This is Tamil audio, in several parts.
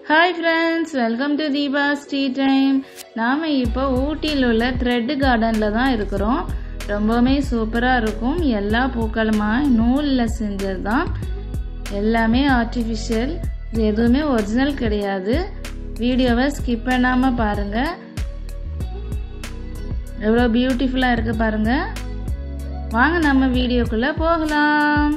hi friends welcome to Deepa tea time நாம் இப்போ ஊட்டியில் உள்ள த்ரெட் கார்டனில் தான் இருக்கிறோம் ரொம்பவுமே சூப்பராக இருக்கும் எல்லா பூக்களுமாய் நூலில் செஞ்சது தான் எல்லாமே ஆர்டிஃபிஷியல் இது எதுவுமே ஒரிஜினல் கிடையாது வீடியோவை ஸ்கிப் பண்ணாமல் பாருங்கள் எவ்வளோ பியூட்டிஃபுல்லாக இருக்குது பாருங்கள் வாங்க நம்ம வீடியோக்குள்ளே போகலாம்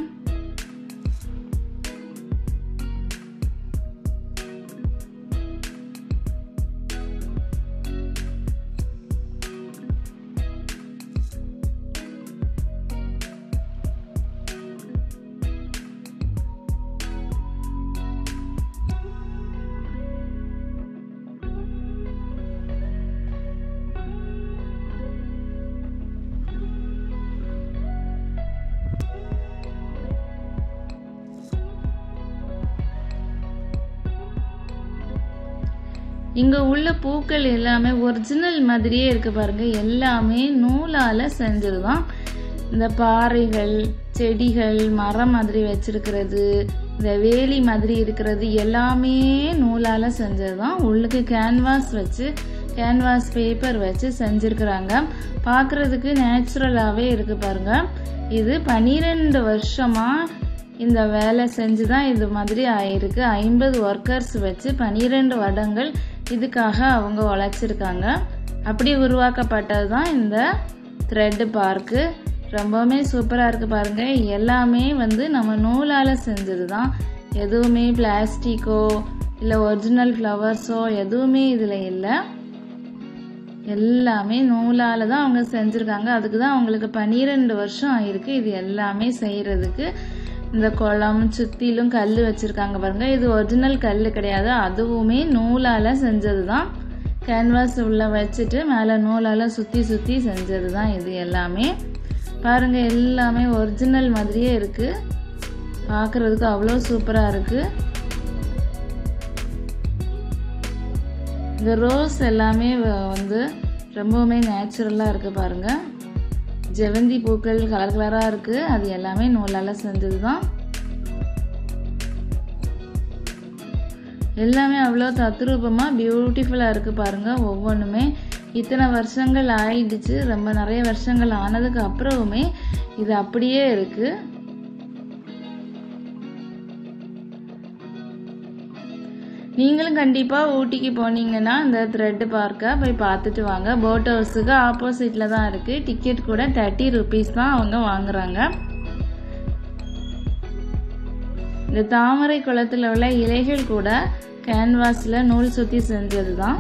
இங்கே உள்ள பூக்கள் எல்லாமே ஒரிஜினல் மாதிரியே இருக்கு பாருங்க எல்லாமே நூலால் செஞ்சது தான் இந்த பாறைகள் செடிகள் மரம் மாதிரி வச்சிருக்கிறது இந்த வேலி மாதிரி இருக்கிறது எல்லாமே நூலால் செஞ்சது தான் உள்ளுக்கு கேன்வாஸ் வச்சு கேன்வாஸ் பேப்பர் வச்சு செஞ்சுருக்குறாங்க பார்க்குறதுக்கு நேச்சுரலாகவே இருக்குது பாருங்க இது பன்னிரெண்டு வருஷமாக இந்த வேலை செஞ்சு தான் இது மாதிரி ஆயிருக்கு ஐம்பது ஒர்க்கர்ஸ் வச்சு பன்னிரெண்டு வருடங்கள் இதுக்காக அவங்க உழைச்சிருக்காங்க அப்படி உருவாக்கப்பட்டது தான் இந்த த்ரெட் பார்க்கு ரொம்பவுமே சூப்பராக இருக்குது பாருங்கள் எல்லாமே வந்து நம்ம நூலால் செஞ்சது தான் எதுவுமே பிளாஸ்டிக்கோ இல்லை ஒரிஜினல் ஃப்ளவர்ஸோ எதுவுமே இதில் இல்லை எல்லாமே நூலால் தான் அவங்க செஞ்சுருக்காங்க அதுக்கு தான் அவங்களுக்கு பன்னிரெண்டு வருஷம் ஆயிருக்கு இது எல்லாமே செய்கிறதுக்கு இந்த குளம் சுற்றிலும் கல் வச்சுருக்காங்க பாருங்கள் இது ஒரிஜினல் கல் கிடையாது அதுவுமே நூலால் செஞ்சது தான் கேன்வாஸ் உள்ளே வச்சுட்டு மேலே நூலால் சுற்றி சுற்றி செஞ்சது தான் இது எல்லாமே பாருங்கள் எல்லாமே ஒரிஜினல் மாதிரியே இருக்குது பார்க்குறதுக்கு அவ்வளோ சூப்பராக இருக்குது இந்த ரோஸ் எல்லாமே வந்து ரொம்பவுமே நேச்சுரலாக இருக்குது பாருங்கள் ஜெவந்தி பூக்கள் கலர் கலராக இருக்குது அது எல்லாமே நூலால் செஞ்சது தான் எல்லாமே அவ்வளோ தத்ரூபமாக பியூட்டிஃபுல்லாக இருக்குது பாருங்கள் ஒவ்வொன்றுமே இத்தனை வருஷங்கள் ஆயிடுச்சு ரொம்ப நிறைய வருஷங்கள் ஆனதுக்கு அப்புறவுமே இது அப்படியே இருக்குது நீங்களும் கண்டிப்பாக ஊட்டிக்கு போனீங்கன்னா இந்த த்ரெட் பார்க்கை போய் பார்த்துட்டு வாங்க போட் ஹவுஸுக்கு ஆப்போசிட்டில் தான் இருக்குது டிக்கெட் கூட தேர்ட்டி ருபீஸ் தான் அவங்க வாங்குறாங்க இந்த தாமரை குளத்தில் உள்ள இலைகள் கூட கேன்வாஸில் நூல் சுற்றி செஞ்சது தான்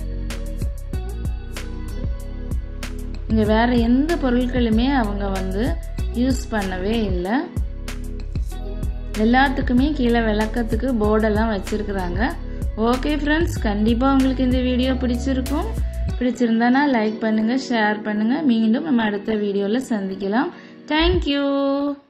இங்கே வேறு எந்த பொருட்களுமே அவங்க வந்து யூஸ் பண்ணவே இல்லை எல்லாத்துக்குமே கீழே விளக்கத்துக்கு போர்டெல்லாம் வச்சுருக்குறாங்க ஓகே ஃப்ரெண்ட்ஸ் கண்டிப்பாக உங்களுக்கு இந்த வீடியோ பிடிச்சிருக்கும் பிடிச்சிருந்தானா லைக் பண்ணுங்கள் ஷேர் பண்ணுங்கள் மீண்டும் நம்ம அடுத்த வீடியோவில் சந்திக்கலாம் தேங்க்யூ